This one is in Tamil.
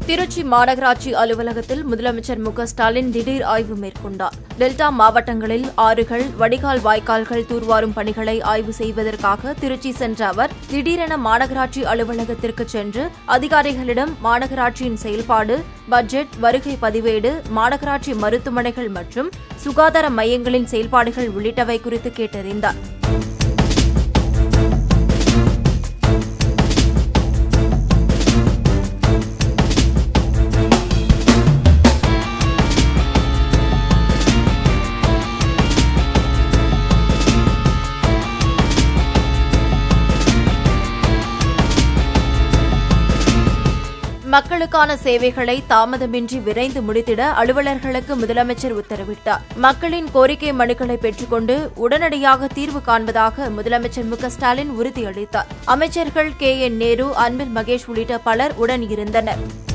திருச்சி மாநகராட்சி அலுவலகத்தில் முதலமைச்சர் மு க ஸ்டாலின் திடீர் ஆய்வு மேற்கொண்டார் டெல்டா மாவட்டங்களில் ஆறுகள் வடிகால் வாய்க்கால்கள் தூர்வாரும் பணிகளை ஆய்வு செய்வதற்காக திருச்சி சென்ற அவர் திடீரென மாநகராட்சி அலுவலகத்திற்கு சென்று அதிகாரிகளிடம் மாநகராட்சியின் செயல்பாடு பட்ஜெட் வருகை பதிவேடு மாநகராட்சி மருத்துவமனைகள் மற்றும் சுகாதார மையங்களின் செயல்பாடுகள் உள்ளிட்டவை குறித்து கேட்டறிந்தார் மக்களுக்கான சேவைகளை தாமதமின்றி விரைந்து முடித்திட அலுவலர்களுக்கு முதலமைச்சர் உத்தரவிட்டார் மக்களின் கோரிக்கை மனுக்களை பெற்றுக்கொண்டு உடனடியாக தீர்வு காண்பதாக முதலமைச்சர் மு க ஸ்டாலின் உறுதியளித்தார் அமைச்சர்கள் கே என் நேரு அன்பில் மகேஷ் உள்ளிட்ட பலர் உடன் இருந்தனர்